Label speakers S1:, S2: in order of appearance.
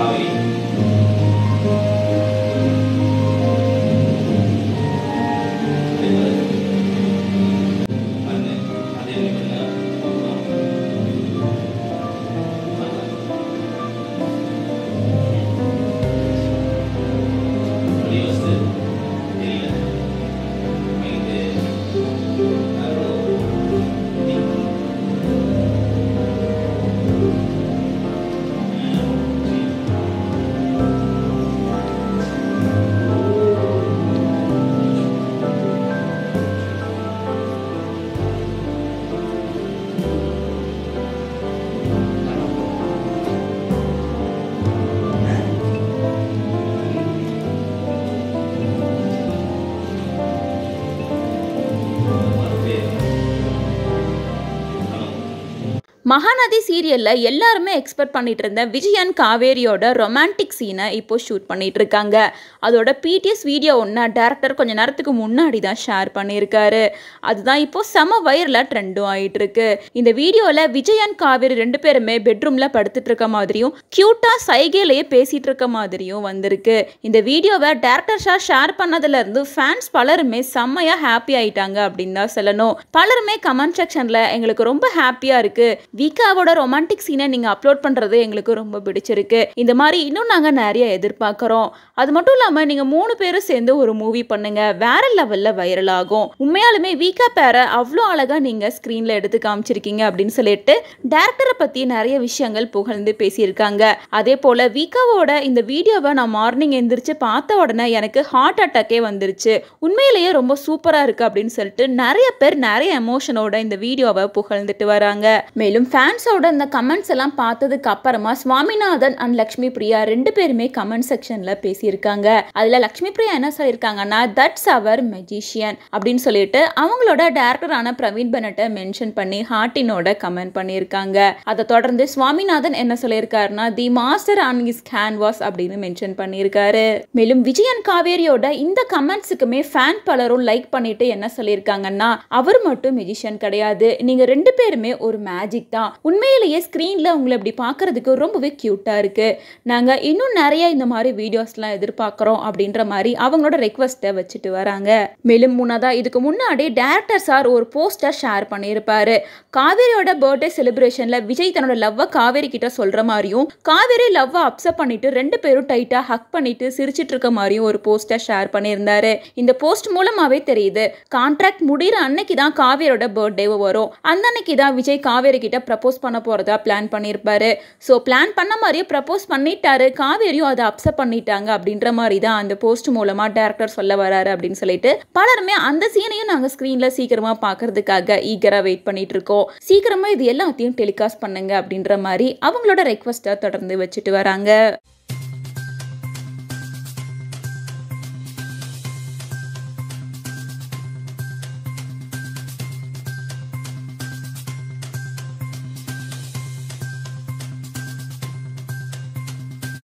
S1: காவிரி பாருங்க அதே மாதிரி பண்ணுங்க வெளியே வச்சு தெரியல மைண்டு யாரோ
S2: மகாநதி சீரியல்ல எல்லாருமே எக்ஸ்பெக்ட் பண்ணிட்டு இருந்த விஜயன் காவேரியோட ரொமான்டிக் சீனை இப்போ ஷூட் பண்ணிட்டு இருக்காங்க அதோட பிடிஎஸ் வீடியோ ஒன்று டேரக்டர் கொஞ்ச நேரத்துக்கு முன்னாடி தான் ஷேர் பண்ணியிருக்காரு அதுதான் இப்போ செம வைரலாக ட்ரெண்டும் ஆயிட்டு இருக்கு இந்த வீடியோவில் விஜயன் காவேரி ரெண்டு பேருமே பெட்ரூம்ல படுத்துட்டு இருக்க மாதிரியும் கியூட்டா சைகையிலேயே பேசிட்டு இருக்க மாதிரியும் வந்திருக்கு இந்த வீடியோவை டேரக்டர் ஷார் ஷேர் பண்ணதுல இருந்து ஃபேன்ஸ் பலருமே செம்மையா ஹாப்பி ஆயிட்டாங்க அப்படின்னு தான் சொல்லணும் பலருமே கமெண்ட் செக்ஷன்ல எங்களுக்கு ரொம்ப ஹாப்பியா இருக்கு வீக்காவோட ரொமான்டிக் சீனை நீங்க அப்லோட் பண்றது எங்களுக்கு ரொம்ப பிடிச்சிருக்கு இந்த மாதிரி இன்னும் நாங்க நிறைய எதிர்பார்க்கறோம் அது மட்டும் இல்லாம நீங்க மூணு பேரும் சேர்ந்து ஒரு மூவி பண்ணுங்க வேற லெவல்ல வைரல் ஆகும் உண்மையாலுமே வீக்கா பேரை அவ்வளோ அழகா நீங்க ஸ்கிரீன்ல எடுத்து காமிச்சிருக்கீங்க அப்படின்னு சொல்லிட்டு டேரக்டரை பத்தி நிறைய விஷயங்கள் புகழ்ந்து பேசியிருக்காங்க அதே போல வீக்காவோட இந்த வீடியோவை நான் மார்னிங் எந்திரிச்சு பார்த்த உடனே எனக்கு ஹார்ட் அட்டாக்கே வந்துருச்சு உண்மையிலேயே ரொம்ப சூப்பரா இருக்கு அப்படின்னு சொல்லிட்டு நிறைய பேர் நிறைய எமோஷனோட இந்த வீடியோவை புகழ்ந்துட்டு வராங்க மேலும் ஃபேன்ஸோட இந்த கமெண்ட்ஸ் எல்லாம் பார்த்ததுக்கு அப்புறமா சுவாமிநாதன் அண்ட் லக்ஷ்மி பிரியா ரெண்டு பேருமே கமெண்ட் செக்ஷன்ல பேசியிருக்காங்க அதுல லக்ஷ்மி பிரியா என்ன சொல்லியிருக்காங்கன்னா தட்ஸ் அவர் மெஜிஷியன் அப்படின்னு சொல்லிட்டு அவங்களோட டேரக்டரான பிரவீன் பெனட்டை மென்ஷன் பண்ணி ஹார்ட்டினோட கமெண்ட் பண்ணியிருக்காங்க அதை தொடர்ந்து சுவாமிநாதன் என்ன சொல்லியிருக்காருன்னா the master and his canvas அப்படின்னு மென்ஷன் பண்ணியிருக்காரு மேலும் விஜயன் காவேரியோட இந்த கமெண்ட்ஸுக்குமே ஃபேன் பலரும் லைக் பண்ணிட்டு என்ன சொல்லியிருக்காங்கன்னா அவர் மட்டும் மெஜிஷியன் கிடையாது நீங்க ரெண்டு பேருமே ஒரு மேஜிக் தான் உண்மையிலேயே ஸ்க்ரீன்ல உங்களை இப்படி பார்க்கறதுக்கு ரொம்பவே கியூட்டா இருக்கு நாங்க இன்னும் நிறைய இந்த மாதிரி வீடியோஸ்லாம் எதிர்பார்க்குறோம் அப்படின்ற மாதிரி அவங்களோட ரெக்வஸ்ட்டை வச்சுட்டு வராங்க மேலும் முன்னதா இதுக்கு முன்னாடி டேரக்டர் சார் ஒரு போஸ்டர் ஷேர் பண்ணியிருப்பாரு காவேரியோட பர்த்டே செலிப்ரேஷன்ல விஜய் தன்னோட லவ்வை காவேரி கிட்ட சொல்ற மாதிரியும் காவேரி லவ்வை அப்செட் பண்ணிட்டு ரெண்டு பேரும் டைட்டா ஹக் பண்ணிட்டு சிரிச்சிட்டு இருக்க மாதிரியும் ஒரு போஸ்டர் ஷேர் பண்ணியிருந்தாரு இந்த போஸ்ட் மூலமாவே தெரியுது கான்ட்ராக்ட் முடிகிற அன்னைக்கு தான் காவேரியோட பர்த்டே வரும் அந்த அன்னைக்கு தான் விஜய் காவேரி கிட்ட ப்ரப்போஸ் பண்ண போறதா பிளான் பண்ணியிருப்பாரு ஸோ பிளான் பண்ண மாதிரியே ப்ரப்போஸ் பண்ணிட்டாரு காவேரியும் அதை அப்செட் பண்ணிட்டாங்க அப்படின்ற மாதிரி தான் அந்த போஸ்ட் மூலமா டேரக்டர் சொல்ல வராரு அப்படின்னு சொல்லிட்டு பலருமே அந்த சீனையும் நாங்கள் ஸ்க்ரீன்ல சீக்கிரமா பார்க்கறதுக்காக ஈகரா வெயிட் பண்ணிட்டு இருக்கோம் சீக்கிரமா இது எல்லாத்தையும் டெலிகாஸ்ட் பண்ணுங்க அப்படின்ற மாதிரி அவங்களோட ரெக்வஸ்ட்டை தொடர்ந்து வச்சுட்டு வராங்க